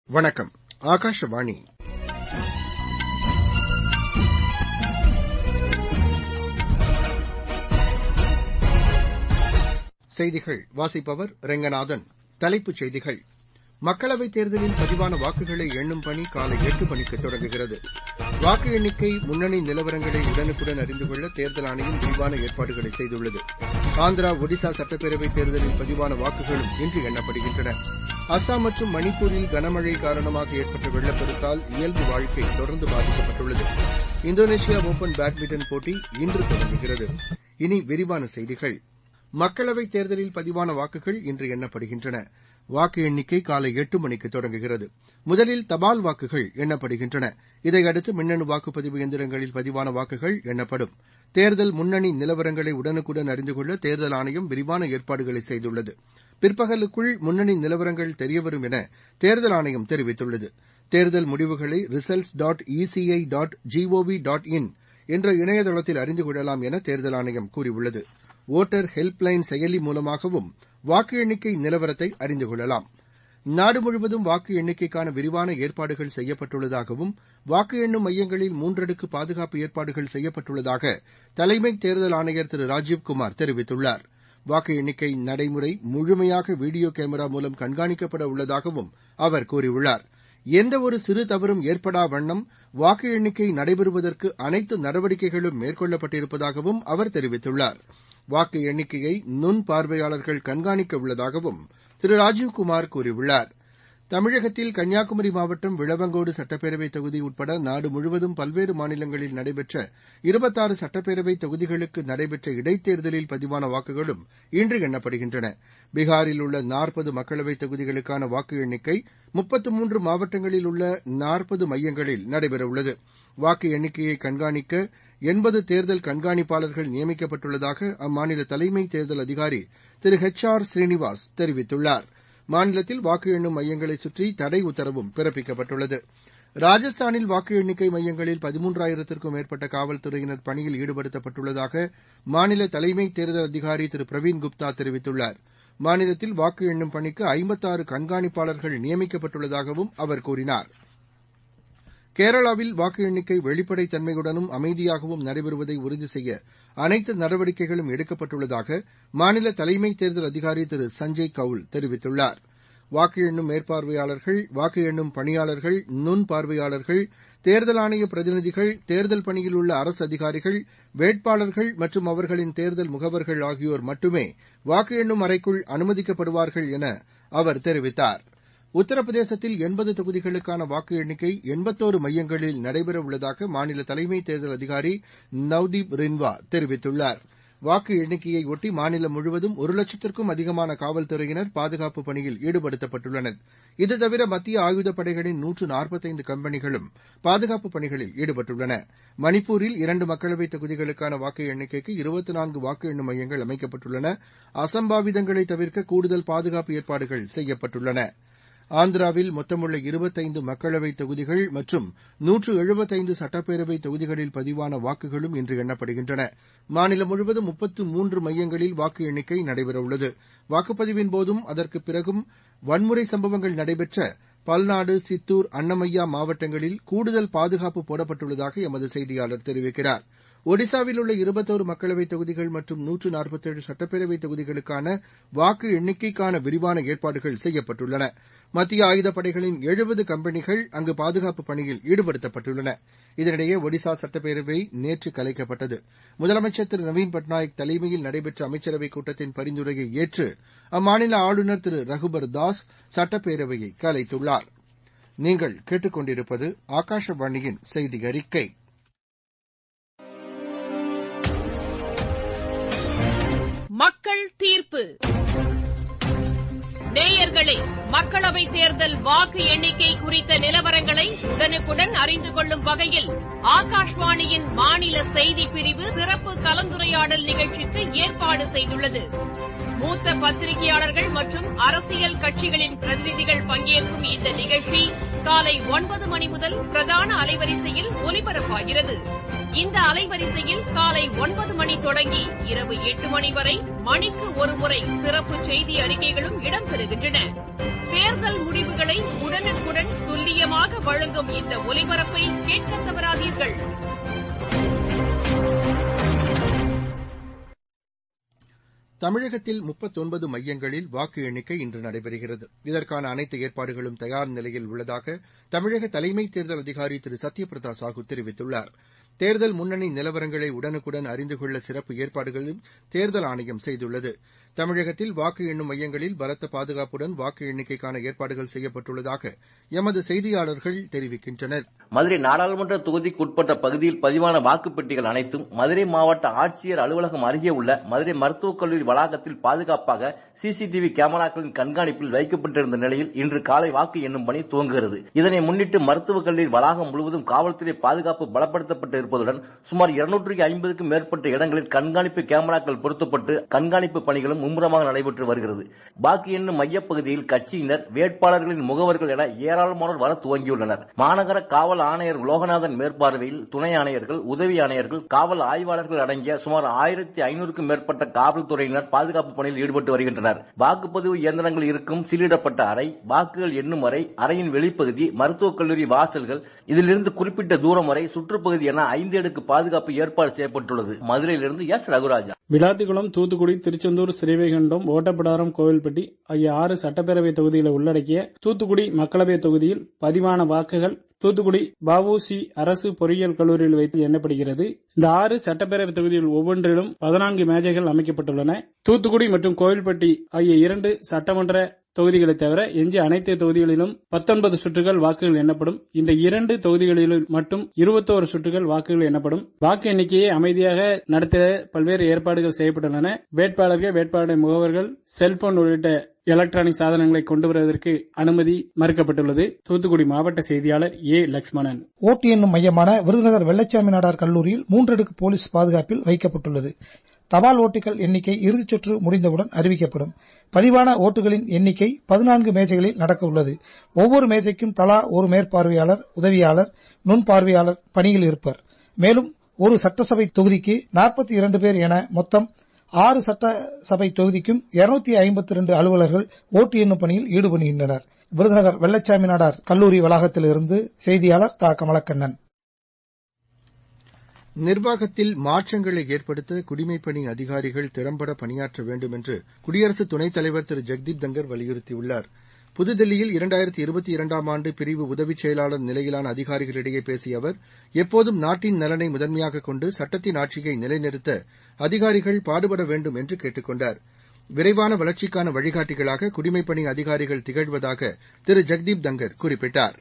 வணக்கம் ஆகாஷவாணி செய்திகள் வாசிப்பவர் ரெங்கநாதன் தலைப்புச் செய்திகள் மக்களவைத் தேர்தலில் பதிவான வாக்குகளை எண்ணும் பணி காலை எட்டு மணிக்கு தொடங்குகிறது வாக்கு எண்ணிக்கை முன்னணி நிலவரங்களை உடனுக்குடன் அறிந்து கொள்ள தேர்தல் ஆணையம் விரிவான ஏற்பாடுகளை செய்துள்ளது ஆந்திரா ஒடிசா சட்டப்பேரவைத் தேர்தலில் பதிவான வாக்குகளும் இன்று எண்ணப்படுகின்றன அஸ்ஸாம் மற்றும் மணிப்பூரில் கனமழை காரணமாக ஏற்பட்ட வெள்ளப்பெருக்கால் இயல்பு வாழ்க்கை தொடர்ந்து பாதிக்கப்பட்டுள்ளது இந்தோனேஷியா ஒபன் பேட்மிண்டன் போட்டி இன்று தொடங்குகிறது இனி விரிவான செய்திகள் மக்களவைத் தேர்தலில் பதிவான வாக்குகள் இன்று எண்ணப்படுகின்றன வாக்கு எண்ணிக்கை காலை எட்டு மணிக்கு தொடங்குகிறது முதலில் தபால் வாக்குகள் எண்ணப்படுகின்றன இதையடுத்து மின்னணு வாக்குப்பதிவு எந்திரங்களில் பதிவான வாக்குகள் எண்ணப்படும் தேர்தல் முன்னணி நிலவரங்களை உடனுக்குடன் அறிந்து கொள்ள தேர்தல் ஆணையம் விரிவான ஏற்பாடுகளை செய்துள்ளது பிற்பகலுக்குள் முன்னணி நிலவரங்கள் தெரியவரும் என தேர்தல் ஆணையம் தெரிவித்துள்ளது தேர்தல் முடிவுகளை results dot ECI dot G O V dot in என்ற இணையதளத்தில் அறிந்து கொள்ளலாம் என தேர்தல் ஆணையம் கூறியுள்ளது வோட்டர் ஹெல்ப்லைன் செயலி மூலமாகவும் வாக்கு எண்ணிக்கை நிலவரத்தை அறிந்து கொள்ளலாம் நாடு முழுவதும் வாக்கு எண்ணிக்கைக்கான விரிவான ஏற்பாடுகள் செய்யப்பட்டுள்ளதாகவும் வாக்கு எண்ணும் மையங்களில் மூன்றடுக்கு பாதுகாப்பு ஏற்பாடுகள் செய்யப்பட்டுள்ளதாக தலைமை தேர்தல் ஆணையர் திரு ராஜீவ்குமார் தெரிவித்துள்ளார் வாக்கு எண்ணிக்கை நடைமுறை முழுமையாக வீடியோ கேமரா மூலம் கண்காணிக்கப்பட உள்ளதாகவும் அவர் கூறியுள்ளார் எந்தவொரு சிறு தவறும் ஏற்படா வண்ணம் வாக்கு எண்ணிக்கை நடைபெறுவதற்கு அனைத்து நடவடிக்கைகளும் மேற்கொள்ளப்பட்டிருப்பதாகவும் அவர் தெரிவித்துள்ளார் வாக்கு எண்ணிக்கையை நுண் பார்வையாளர்கள் கண்காணிக்க உள்ளதாகவும் திரு ராஜீவ்குமார் கூறியுள்ளார் தமிழகத்தில் கன்னியாகுமரி மாவட்டம் விளவங்கோடு சட்டப்பேரவைத் தொகுதி உட்பட நாடு முழுவதும் பல்வேறு மாநிலங்களில் நடைபெற்ற இருபத்தாறு சட்டப்பேரவைத் தொகுதிகளுக்கு நடைபெற்ற இடைத்தேர்தலில் பதிவான வாக்குகளும் இன்று எண்ணப்படுகின்றன பீகாரில் உள்ள நாற்பது மக்களவைத் தொகுதிகளுக்கான வாக்கு எண்ணிக்கை முப்பத்து மூன்று மாவட்டங்களில் உள்ள நாற்பது மையங்களில் நடைபெறவுள்ளது வாக்கு எண்ணிக்கையை கண்காணிக்க எண்பது தேர்தல் கண்காணிப்பாளர்கள் நியமிக்கப்பட்டுள்ளதாக அம்மாநில தலைமை தேர்தல் அதிகாரி திரு ஹெச் ஆர் ஸ்ரீனிவாஸ் தெரிவித்துள்ளார் மாநிலத்தில் வாக்கு எண்ணும் மையங்களை சுற்றி தடை உத்தரவும் பிறப்பிக்கப்பட்டுள்ளது ராஜஸ்தானில் வாக்கு எண்ணிக்கை மையங்களில் பதிமூன்றாயிரத்திற்கும் மேற்பட்ட காவல்துறையினர் பணியில் ஈடுபடுத்தப்பட்டுள்ளதாக மாநில தலைமை தேர்தல் அதிகாரி திரு பிரவீன் குப்தா தெரிவித்துள்ளார் மாநிலத்தில் வாக்கு எண்ணும் பணிக்கு ஐம்பத்தாறு கண்காணிப்பாளர்கள் நியமிக்கப்பட்டுள்ளதாகவும் அவர் கூறினார் கேரளாவில் வாக்கு எண்ணிக்கை வெளிப்படைத் தன்மையுடனும் அமைதியாகவும் நடைபெறுவதை உறுதி செய்ய அனைத்து நடவடிக்கைகளும் எடுக்கப்பட்டுள்ளதாக மாநில தலைமை தேர்தல் அதிகாரி திரு சஞ்சய் கவுல் தெரிவித்துள்ளார் வாக்கு எண்ணும் மேற்பார்வையாளர்கள் வாக்கு எண்ணும் பணியாளர்கள் நுண் பார்வையாளர்கள் தேர்தல் ஆணைய பிரதிநிதிகள் தேர்தல் பணியில் உள்ள அரசு அதிகாரிகள் வேட்பாளர்கள் மற்றும் அவர்களின் தேர்தல் முகவர்கள் ஆகியோர் மட்டுமே வாக்கு எண்ணும் அறைக்குள் அனுமதிக்கப்படுவார்கள் என அவர் தெரிவித்தார் உத்தரப்பிரதேசத்தில் எண்பது தொகுதிகளுக்கான வாக்கு எண்ணிக்கை எண்பத்தோரு மையங்களில் நடைபெறவுள்ளதாக மாநில தலைமை தேர்தல் அதிகாரி நவ்தீப் ரின்வா தெரிவித்துள்ளார் வாக்கு எண்ணிக்கையை ஒட்டி மாநிலம் முழுவதும் ஒரு லட்சத்திற்கும் அதிகமான காவல்துறையினர் பாதுகாப்பு பணியில் ஈடுபடுத்தப்பட்டுள்ளனர் இதுதவிர மத்திய ஆயுதப் படைகளின் நூற்று நாற்பத்தைந்து கம்பெனிகளும் பாதுகாப்பு பணிகளில் ஈடுபட்டுள்ளன மணிப்பூரில் இரண்டு மக்களவைத் தொகுதிகளுக்கான வாக்கு எண்ணிக்கைக்கு இருபத்தி நான்கு வாக்கு எண்ணும் மையங்கள் அமைக்கப்பட்டுள்ளன அசம்பாவிதங்களை தவிர்க்க கூடுதல் பாதுகாப்பு ஏற்பாடுகள் செய்யப்பட்டுள்ளன ஆந்திராவில் மொத்தமுள்ள இருபத்தைந்து மக்களவைத் தொகுதிகள் மற்றும் நூற்று எழுபத்தைந்து சட்டப்பேரவைத் தொகுதிகளில் பதிவான வாக்குகளும் இன்று எண்ணப்படுகின்றன மாநிலம் முழுவதும் முப்பத்து மூன்று மையங்களில் வாக்கு எண்ணிக்கை நடைபெறவுள்ளது வாக்குப்பதிவின் போதும் அதற்குப் பிறகும் வன்முறை சம்பவங்கள் நடைபெற்ற பல்நாடு சித்தூர் அன்னமையா மாவட்டங்களில் கூடுதல் பாதுகாப்பு போடப்பட்டுள்ளதாக எமது செய்தியாளர் தெரிவிக்கிறார் ஒடிசாவில் உள்ள இருபத்தோரு மக்களவைத் தொகுதிகள் மற்றும் நூற்று நாற்பத்தேழு சட்டப்பேரவைத் தொகுதிகளுக்கான வாக்கு எண்ணிக்கைக்கான விரிவான ஏற்பாடுகள் செய்யப்பட்டுள்ளன மத்திய ஆயுதப் படைகளின் எழுபது கம்பெனிகள் அங்கு பாதுகாப்பு பணியில் ஈடுபடுத்தப்பட்டுள்ளன இதனிடையே ஒடிசா சட்டப்பேரவை நேற்று கலைக்கப்பட்டது முதலமைச்சர் திரு நவீன் பட்நாயக் தலைமையில் நடைபெற்ற அமைச்சரவைக் கூட்டத்தின் பரிந்துரையை ஏற்று அம்மாநில ஆளுநர் திரு ரகுபர் தாஸ் சட்டப்பேரவையை கலைத்துள்ளார் நீங்கள் கேட்டுக் கொண்டிருப்பது ஆகாஷவாணியின் செய்தி அறிக்கை மக்கள் தீர்ப்பு நேயர்களே மக்களவைத் தேர்தல் வாக்கு எண்ணிக்கை குறித்த நிலவரங்களை உடனுக்குடன் அறிந்து கொள்ளும் வகையில் ஆகாஷ்வாணியின் மாநில செய்திப் பிரிவு சிறப்பு கலந்துரையாடல் நிகழ்ச்சிக்கு ஏற்பாடு செய்துள்ளது மூத்த பத்திரிகையாளர்கள் மற்றும் அரசியல் கட்சிகளின் பிரதிநிதிகள் பங்கேற்கும் இந்த நிகழ்ச்சி காலை ஒன்பது மணி முதல் பிரதான அலைவரிசையில் ஒலிபரப்பாகிறது இந்த அலைவரிசையில் காலை ஒன்பது மணி தொடங்கி இரவு எட்டு மணி வரை மணிக்கு ஒருமுறை சிறப்பு செய்தி அறிக்கைகளும் இடம்பெறுகின்றன தேர்தல் முடிவுகளை உடனுக்குடன் வழங்கும் இந்த ஒலிபரப்பை கேட்க தவறாதீர்கள் தமிழகத்தில் முப்பத்தொன்பது மையங்களில் வாக்கு எண்ணிக்கை இன்று நடைபெறுகிறது இதற்கான அனைத்து ஏற்பாடுகளும் தயார் நிலையில் உள்ளதாக தமிழக தலைமை தேர்தல் அதிகாரி திரு சத்யபிரதா சாஹூ தெரிவித்துள்ளார் தேர்தல் முன்னணி நிலவரங்களை உடனுக்குடன் அறிந்து கொள்ள சிறப்பு ஏற்பாடுகளையும் தேர்தல் ஆணையம் செய்துள்ளது தமிழகத்தில் வாக்கு எண்ணும் மையங்களில் பலத்த பாதுகாப்புடன் வாக்கு எண்ணிக்கைக்கான ஏற்பாடுகள் செய்யப்பட்டுள்ளதாக எமது செய்தியாளர்கள் தெரிவிக்கின்றனர் மதுரை நாடாளுமன்ற தொகுதிக்கு உட்பட்ட பகுதியில் பதிவான வாக்குப்பெட்டிகள் அனைத்தும் மதுரை மாவட்ட ஆட்சியர் அலுவலகம் அருகே உள்ள மதுரை மருத்துவக் கல்லூரி வளாகத்தில் பாதுகாப்பாக சிசிடிவி கேமராக்களின் கண்காணிப்பில் வைக்கப்பட்டிருந்த நிலையில் இன்று காலை வாக்கு எண்ணும் பணி துவங்குகிறது இதனை முன்னிட்டு மருத்துவக் கல்லூரி வளாகம் முழுவதும் காவல்துறை பாதுகாப்பு பலப்படுத்தப்பட்டு இருப்பதுடன் சுமார் இருநூற்றி ஐம்பதுக்கும் மேற்பட்ட இடங்களில் கண்காணிப்பு கேமராக்கள் பொருத்தப்பட்டு கண்காணிப்பு பணிகளும் மும்முரமாக நடைபெற்று வருகிறது வாக்கு எண்ணும் மையப்பகுதியில் கட்சியினர் வேட்பாளர்களின் முகவர்கள் என ஏராளமானோர் வர துவங்கியுள்ளனர் மாநகர காவல் ஆணையர் லோகநாதன் மேற்பார்வையில் துணை ஆணையர்கள் உதவி ஆணையர்கள் காவல் ஆய்வாளர்கள் அடங்கிய சுமார் ஆயிரத்தி ஐநூறுக்கும் மேற்பட்ட காவல்துறையினர் பாதுகாப்பு பணியில் ஈடுபட்டு வருகின்றனர் வாக்குப்பதிவு இயந்திரங்கள் இருக்கும் சீலிடப்பட்ட அறை வாக்குகள் எண்ணும் அறை அறையின் வெளிப்பகுதி மருத்துவக் கல்லூரி வாசல்கள் இதிலிருந்து குறிப்பிட்ட தூரம் வரை சுற்றுப்பகுதி என ஐந்து அடுக்கு பாதுகாப்பு ஏற்பாடு செய்யப்பட்டுள்ளது மதுரையிலிருந்து எஸ் ரகுராஜா விளாத்திக்குளம் தூத்துக்குடி திருச்செந்தூர் ஸ்ரீவைகுண்டம் ஓட்டப்பிடாரம் கோவில்பட்டி ஆகிய ஆறு சட்டப்பேரவை தொகுதிகளை உள்ளடக்கிய தூத்துக்குடி மக்களவை தொகுதியில் பதிவான வாக்குகள் தூத்துக்குடி வஉசி அரசு பொறியியல் கல்லூரியில் வைத்து எண்ணப்படுகிறது இந்த ஆறு சட்டப்பேரவை தொகுதியில் ஒவ்வொன்றிலும் பதினான்கு மேஜைகள் அமைக்கப்பட்டுள்ளன தூத்துக்குடி மற்றும் கோவில்பட்டி ஆகிய இரண்டு சட்டமன்ற தொகுதிகளை தவிர எஞ்சிய அனைத்து தொகுதிகளிலும் பத்தொன்பது சுற்றுகள் வாக்குகள் எண்ணப்படும் இந்த இரண்டு தொகுதிகளிலும் மட்டும் இருபத்தோரு சுற்றுகள் வாக்குகள் எண்ணப்படும் வாக்கு எண்ணிக்கையை அமைதியாக நடத்த பல்வேறு ஏற்பாடுகள் செய்யப்பட்டுள்ளன வேட்பாளர்கள் வேட்பாளர் முகவர்கள் செல்போன் உள்ளிட்ட எலக்ட்ரானிக் சாதனங்களை கொண்டு வருவதற்கு அனுமதி மறுக்கப்பட்டுள்ளது தூத்துக்குடி மாவட்ட செய்தியாளர் ஏ லட்சுமணன் ஓட்டு எண்ணும் மையமான விருதுநகர் வெள்ளச்சாமி நாடார் கல்லூரியில் மூன்றடுக்கு போலீஸ் பாதுகாப்பில் வைக்கப்பட்டுள்ளது தபால் ஓட்டுகள் எண்ணிக்கை இறுதிச் சுற்று முடிந்தவுடன் அறிவிக்கப்படும் பதிவான ஓட்டுகளின் எண்ணிக்கை பதினான்கு மேஜைகளில் நடக்க உள்ளது ஒவ்வொரு மேஜைக்கும் தலா ஒரு மேற்பார்வையாளர் உதவியாளர் நுண்பார்வையாளர் பணியில் இருப்பர் மேலும் ஒரு சட்டசபை தொகுதிக்கு நாற்பத்தி இரண்டு பேர் என மொத்தம் ஆறு சட்டசபை தொகுதிக்கும் இருநூத்தி ஐம்பத்தி இரண்டு அலுவலர்கள் ஓட்டு எண்ணும் பணியில் ஈடுபடுகின்றனர் விருதுநகர் வெள்ளச்சாமி நாடார் கல்லூரி வளாகத்திலிருந்து செய்தியாளர் தா கமலக்கண்ணன் நிர்வாகத்தில் மாற்றங்களை ஏற்படுத்த குடிமைப்பணி அதிகாரிகள் திறம்பட பணியாற்ற வேண்டும் என்று குடியரசு துணைத் தலைவர் திரு ஜெக்தீப் தங்கர் வலியுறுத்தியுள்ளார் புதுதில்லியில் இரண்டாயிரத்தி இருபத்தி இரண்டாம் ஆண்டு பிரிவு உதவிச் செயலாளர் நிலையிலான அதிகாரிகளிடையே பேசிய அவர் எப்போதும் நாட்டின் நலனை முதன்மையாக கொண்டு சட்டத்தின் ஆட்சியை நிலைநிறுத்த அதிகாரிகள் பாடுபட வேண்டும் என்று கேட்டுக் கொண்டார் விரைவான வளர்ச்சிக்கான வழிகாட்டிகளாக குடிமைப்பணி அதிகாரிகள் திகழ்வதாக திரு ஜெக்தீப் தங்கர் குறிப்பிட்டார்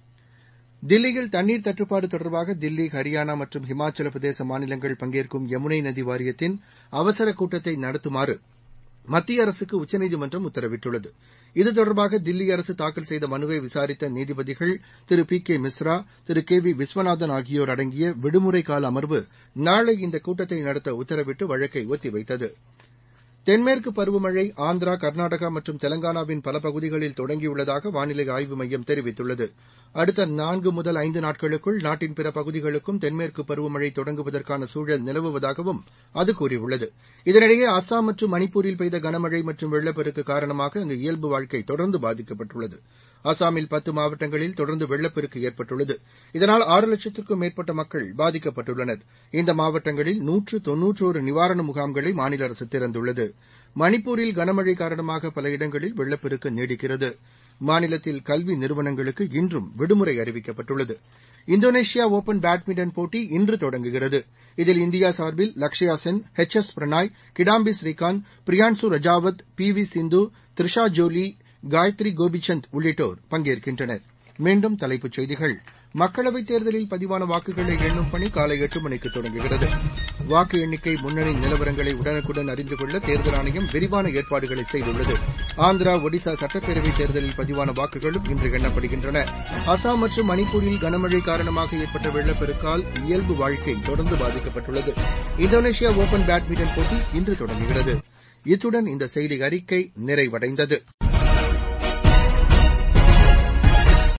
தில்லியில் தண்ணீர் தட்டுப்பாடு தொடர்பாக தில்லி ஹரியானா மற்றும் ஹிமாச்சல பிரதேச மாநிலங்கள் பங்கேற்கும் யமுனை நதி வாரியத்தின் அவசர கூட்டத்தை நடத்துமாறு மத்திய அரசுக்கு உச்சநீதிமன்றம் உத்தரவிட்டுள்ளது இது தொடர்பாக தில்லி அரசு தாக்கல் செய்த மனுவை விசாரித்த நீதிபதிகள் Thiru P K Mishra Thiru K V Viswanathan ஆகியோர் அடங்கிய விடுமுறை கால அமர்வு நாளை இந்த கூட்டத்தை நடத்த உத்தரவிட்டு வழக்கை ஒத்திவைத்தது தென்மேற்கு பருவமழை ஆந்திரா கர்நாடகா மற்றும் தெலங்கானாவின் பல பகுதிகளில் தொடங்கியுள்ளதாக வானிலை ஆய்வு மையம் தெரிவித்துள்ளது அடுத்த நான்கு முதல் ஐந்து நாட்களுக்குள் நாட்டின் பிற பகுதிகளுக்கும் தென்மேற்கு பருவமழை தொடங்குவதற்கான சூழல் நிலவுவதாகவும் அது கூறியுள்ளது இதனிடையே அஸ்ஸாம் மற்றும் மணிப்பூரில் பெய்த கனமழை மற்றும் வெள்ளப்பெருக்கு காரணமாக அங்கு இயல்பு வாழ்க்கை தொடர்ந்து பாதிக்கப்பட்டுள்ளது அஸ்ஸாமில் பத்து மாவட்டங்களில் தொடர்ந்து வெள்ளப்பெருக்கு ஏற்பட்டுள்ளது இதனால் ஆறு லட்சத்திற்கும் மேற்பட்ட மக்கள் பாதிக்கப்பட்டுள்ளனர் இந்த மாவட்டங்களில் நூற்று தொன்னூற்றோரு நிவாரண முகாம்களை மாநில அரசு திறந்துள்ளது மணிப்பூரில் கனமழை காரணமாக பல இடங்களில் வெள்ளப்பெருக்கு நீடிக்கிறது மாநிலத்தில் கல்வி நிறுவனங்களுக்கு இன்றும் விடுமுறை அறிவிக்கப்பட்டுள்ளது இந்தோனேஷியா ஒபன் பேட்மிண்டன் போட்டி இன்று தொடங்குகிறது இதில் இந்தியா சார்பில் Lakshya Sen H S Prannoy Kidambi Srikanth Priyanshu Rajawat P V Sindhu Treesa Jolly Gayatri Gopichand உள்ளிட்டோர் பங்கேற்கின்றனர் மீண்டும் தலைப்புச் செய்திகள் மக்களவைத் தேர்தலில் பதிவான வாக்குகளை எண்ணும் பணி காலை எட்டு மணிக்கு தொடங்குகிறது வாக்கு எண்ணிக்கை முன்னணி நிலவரங்களை உடனுக்குடன் அறிந்து கொள்ள தேர்தல் ஆணையம் விரிவான ஏற்பாடுகளை செய்துள்ளது ஆந்திரா ஒடிசா சட்டப்பேரவைத் தேர்தலில் பதிவான வாக்குகளும் இன்று எண்ணப்படுகின்றன அசாம் மற்றும் மணிப்பூரில் கனமழை காரணமாக ஏற்பட்ட வெள்ளப்பெருக்கால் இயல்பு வாழ்க்கை தொடர்ந்து பாதிக்கப்பட்டுள்ளது இந்தோனேஷியா ஒபன் பேட்மிண்டன் போட்டி இன்று தொடங்குகிறது இத்துடன் இந்த செய்தி அறிக்கை நிறைவடைந்தது